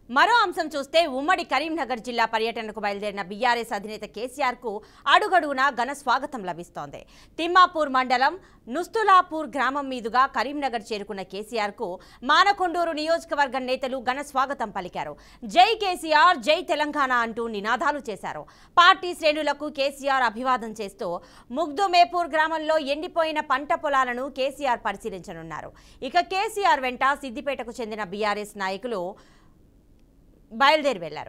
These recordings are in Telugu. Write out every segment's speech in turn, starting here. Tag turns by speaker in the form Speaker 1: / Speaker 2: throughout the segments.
Speaker 1: మరో అంశం చూస్తే ఉమ్మడి కరీంనగర్ జిల్లా పర్యటనకు బయలుదేరిన బీఆర్ఎస్ అధినేత కేసీఆర్ కు అడుగడుగునా ఘన స్వాగతం లభిస్తోంది తిమ్మాపూర్ మండలం నుస్తులాపూర్ గ్రామం మీదుగా కరీంనగర్ చేరుకున్న కేసీఆర్ కు మానకొండూరు నియోజకవర్గం నేతలు ఘన స్వాగతం పలికారు జై కేసీఆర్ జై తెలంగాణ అంటూ నినాదాలు చేశారు పార్టీ శ్రేణులకు కేసీఆర్ అభివాదం చేస్తూ ముగ్దుమేపూర్ గ్రామంలో ఎండిపోయిన పంట పొలాలను కేసీఆర్ పరిశీలించనున్నారు ఇక కేసీఆర్ వెంట సిద్దిపేటకు చెందిన బీఆర్ఎస్ నాయకులు బయలుదేరి వెళ్లారు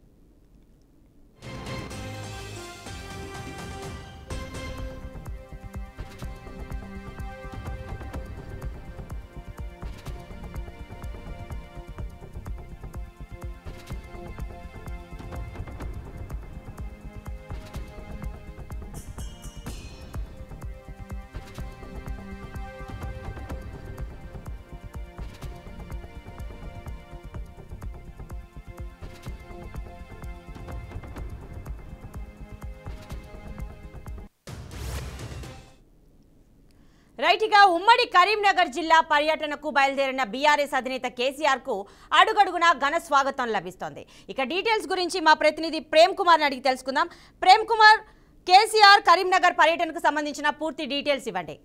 Speaker 1: రైట్గా ఉమ్మడి కరీంనగర్ జిల్లా పర్యటనకు బయలుదేరిన బీఆర్ఎస్ అధినేత కేసీఆర్ కు అడుగడుగునా ఘన స్వాగతం లభిస్తోంది ఇక డీటెయిల్స్ గురించి మా ప్రతినిధి ప్రేమ్ కుమార్ అడిగి తెలుసుకుందాం ప్రేమ్ కుమార్ కేసీఆర్ కరీంనగర్ పర్యటనకు సంబంధించిన పూర్తి డీటెయిల్స్ ఇవ్వండి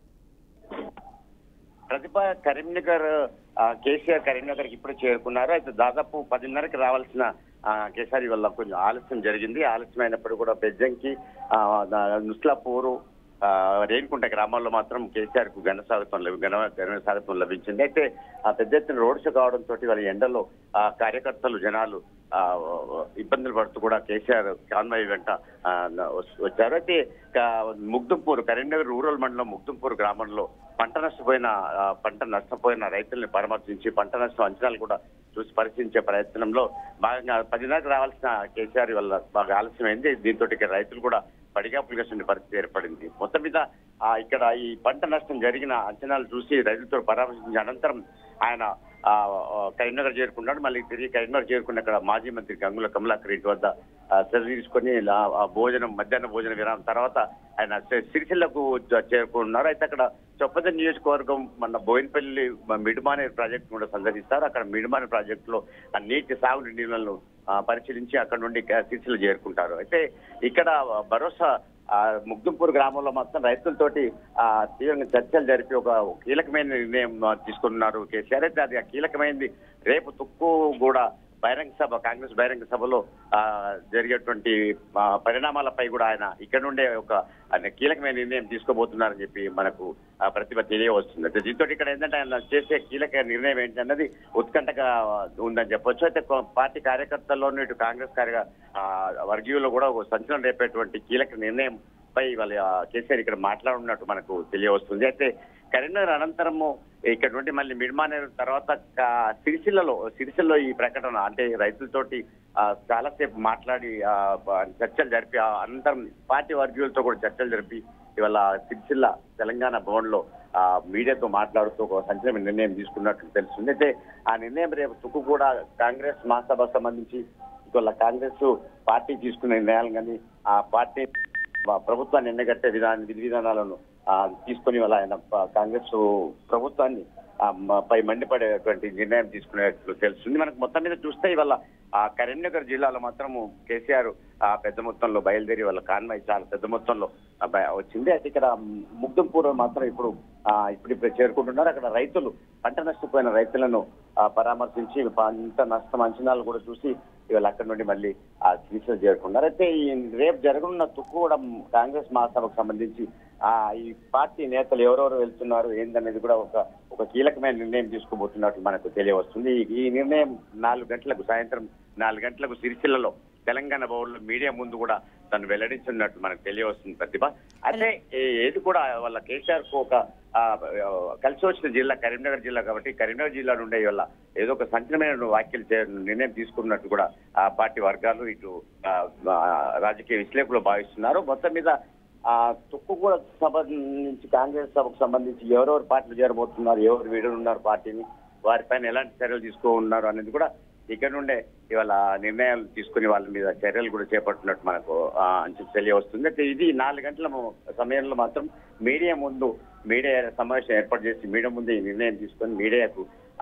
Speaker 2: ప్రతిభ కరీంనగర్ ఆ, కేసీఆర్ కరీంనగర్ కి ఇప్పుడు చేరుకున్నారు అయితే దాదాపు పదిన్నరకి రావాల్సిన ఆ, కేసీఆర్ వల్ల కొంచెం ఆలస్యం జరిగింది ఆలస్యం అయినప్పుడు కూడా బెజ్జంకి ఆ, ద- నుస్లాపూరు ఆ, రేణికుంట గ్రామాల్లో మాత్రం కేసీఆర్ కు ఘన స్వాగతం లభి- ఘన ఘన స్వాగతం లభించింది అయితే ఆ పెద్ద ఎత్తున రోడ్ షో కావడంతో వాళ్ళ ఎండలో ఆ కార్యకర్తలు జనాలు ఆ, ఇబ్బందులు పడుతూ కూడా కేసీఆర్ కాన్వాయ్ వెంట ఆ, వస్- వచ్చారు అయితే కా- ముగ్దుంపూర్ కరీంనగర్ రూరల్ మండలం ముగ్దుంపూర్ గ్రామంలో పంట నష్టపోయిన ఆ, పంట నష్టపోయిన రైతుల్ని పరామర్శించి పంట నష్టం అంచనాలు కూడా చూసి పరిశీలించే ప్రయత్నంలో భాగంగా పదిన్నరకు రావాల్సిన కేసీఆర్ వల్ల బాగా ఆలస్యమైంది దీంతో ఇక రైతులు కూడా పడిగాపులుగా చెందిన పరిస్థితి ఏర్పడింది మొత్తం మీద ఆ, ఇక్కడ ఈ పంట నష్టం జరిగిన అంచనాలు చూసి రైతులతో పరామర్శించిన అనంతరం ఆయన ఆ, ఆ, కరీంనగర్ చేరుకున్నాడు మళ్ళీ తిరిగి కరీంనగర్ చేరుకున్న అక్కడ మాజీ మంత్రి గంగుల కమలాకర్ ఇంటి వద్ద ఆ, సెలవు తీసుకొని లా- ఆ భోజనం మధ్యాహ్న భోజన విరామం తర్వాత ఆయన సి- సిరిసిల్లకు చ- చేరుకున్నారు అయితే అక్కడ చొప్పద నియోజకవర్గం మన బోయినపల్లి మ- మిడిమానేరు ప్రాజెక్టు కూడా సందర్శిస్తారు అక్కడ మిడిమానేరు ప్రాజెక్టులో ఆ నీటి సాగు నీళ్లను ఆ, పరిశీలించి అక్కడ నుండి క- సిరిసిల్ల చేరుకుంటారు అయితే ఇక్కడ భరోసా ఆ ముగ్దుంపూర్ గ్రామంలో మొత్తం రైతులతోటి ఆ తీవ్రంగా చర్చలు జరిపి ఒక కీలకమైన నిర్ణయం ఆ, తీసుకున్నారు కేసీఆర్ అయితే అది ఆ కీలకమైనది రేపు తుక్కు కూడా బహిరంగ సభ కాంగ్రెస్ బహిరంగ సభలో ఆ జరిగేటువంటి ఆ, పరిణామాలపై కూడా ఆయన ఇక్కడ నుండే ఒక ఆయన కీలకమైన నిర్ణయం తీసుకోబోతున్నారని చెప్పి మనకు ఆ ప్రతిభ తెలియవస్తుంది అయితే దీంతో ఇక్కడ ఏంటంటే ఆయన చేసే కీలక నిర్ణయం ఏంటన్నది ఉత్కంఠగా ఉందని చెప్పొచ్చు అయితే కొ- పార్టీ కార్యకర్తల్లోనూ ఇటు కాంగ్రెస్ కార్య ఆ, వర్గీయులు కూడా ఒక సంచలనం రేపేటువంటి కీలక నిర్ణయం పై వాళ్ళ ఆ, కేసీఆర్ ఇక్కడ మాట్లాడున్నట్టు మనకు తెలియవస్తుంది అయితే కరీంనగర్ అనంతరము ఇక్కడ నుండి మళ్ళీ మిడ్మానేరు తర్వాత కా- సిరిసిల్లలో సిరిసిల్లో ఈ ప్రకటన అంటే రైతులతోటి ఆ, చాలాసేపు మాట్లాడి ఆ, బ- చర్చలు జరిపి ఆ అనంతరం పార్టీ వర్గీయులతో కూడా చర్చలు జరిపి ఇవాళ సిరిసిల్ల తెలంగాణ భవన్ లో ఆ, మీడియాతో మాట్లాడుతూ ఒక సంచలన నిర్ణయం తీసుకున్నట్లు తెలుస్తుంది అయితే ఆ నిర్ణయం రేపు తుక్కు కూడా కాంగ్రెస్ మహాసభకు సంబంధించి ఇవాళ కాంగ్రెస్ పార్టీ తీసుకునే నిర్ణయాలు కానీ ఆ పార్టీ వా- ప్రభుత్వాన్ని ఎండగట్టే విధాన విధి విధానాలను ఆ, తీసుకొని వాళ్ళ ఆయన ప- కాంగ్రెస్ ప్రభుత్వాన్ని ఆ, మ- పై మండిపడేటువంటి నిర్ణయం తీసుకునేట్లు తెలుస్తుంది మనకు మొత్తం మీద చూస్తే ఇవాళ ఆ కరీంనగర్ జిల్లాలో మాత్రము కేసీఆర్ ఆ పెద్ద మొత్తంలో బయలుదేరి వాళ్ళ కాన్వాయ్ చాలా పెద్ద మొత్తంలో ఆ, బయ- వచ్చింది అయితే ఇక్కడ ముగ్ధంపూర్ మాత్రం ఇప్పుడు ఆ, ఇప్పుడు ఇప్పుడు చేరుకుంటున్నారు అక్కడ రైతులు పంట నష్టపోయిన రైతులను ఆ, పరామర్శించి పంట నష్టం అంచనాలు కూడా చూసి ఇవాళ అక్కడ నుండి మళ్ళీ ఆ శ్రీశైలం చేరుకున్నారు అయితే ఈ రేపు జరగనున్న తుక్కుగూడెం కాంగ్రెస్ మహాసభకు సంబంధించి ఆ ఈ పార్టీ నేతలు ఎవరెవరు వెళ్తున్నారు ఏందనేది కూడా ఒక ఒక కీలకమైన నిర్ణయం తీసుకోబోతున్నట్లు మనకు తెలియవస్తుంది ఈ- ఈ నిర్ణయం నాలుగు గంటలకు సాయంత్రం నాలుగు గంటలకు సిరిసిల్లలో తెలంగాణ భవన్లో మీడియా ముందు కూడా తను వెల్లడించున్నట్టు మనకు తెలియవస్తుంది ప్రతిభ అయితే ఏ- ఏది కూడా వాళ్ళ కేసీఆర్ కు ఒక ఆ, ఆ, కలిసి వచ్చిన జిల్లా కరీంనగర్ జిల్లా కాబట్టి కరీంనగర్ జిల్లా నుండే వల్ల ఏదో ఒక సంచలనమైన వ్యాఖ్యలు చే నిర్ణయం తీసుకున్నట్టు కూడా ఆ పార్టీ వర్గాలు ఇటు ఆ, ఆ, రాజకీయ విశ్లేషకులు భావిస్తున్నారు మొత్తం మీద ఆ తుక్కుగూడ సభ నుంచి కాంగ్రెస్ సభకు సంబంధించి ఎవరెవరు పార్టీలు చేరబోతున్నారు ఎవరు వీడనున్నారు పార్టీని వారిపైన ఎలాంటి చర్యలు తీసుకో ఉన్నారు అనేది కూడా ఇక్కడ నుండే ఇవాళ నిర్ణయాలు తీసుకుని వాళ్ళ మీద చర్యలు కూడా చేపట్టినట్టు మనకు ఆ, అంచనా తెలియవస్తుంది అయితే ఇది నాలుగు గంటల ము- సమయంలో మాత్రం మీడియా ముందు మీడియా సమావేశం ఏర్పాటు చేసి మీడియా ముందు ఈ నిర్ణయం తీసుకొని మీడియాకు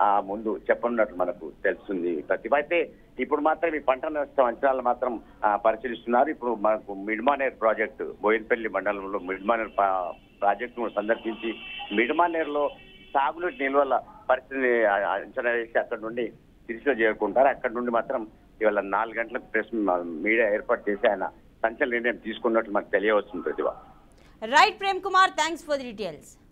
Speaker 2: ఆ ముందు చెప్పనున్నట్లు మనకు తెలుస్తుంది ప్రతిభ అయితే ఇప్పుడు మాత్రం ఈ పంట నష్టం అంచనాలు మాత్రం ఆ, పరిశీలిస్తున్నారు ఇప్పుడు మనకు మిడ్మానేర్ ప్రాజెక్టు బోయినపల్లి మండలంలో మిడ్మానేర్ పా- ప్రాజెక్టును సందర్శించి మిడ్మానేర్లో సాగునీటి నిల్వల పరిస్థితిని ఆ, అంచనా వేసి అక్కడ నుండి తిరిగి చేరుకుంటారు అక్కడ నుండి మాత్రం ఇవాళ నాలుగు గంటలకు ప్రెస్ మీడియా ఏర్పాటు చేసి ఆయన సంచలన నిర్ణయం తీసుకున్నట్లు మనకు తెలియవస్తుంది Prathibha
Speaker 1: right Prem Kumar thanks for the details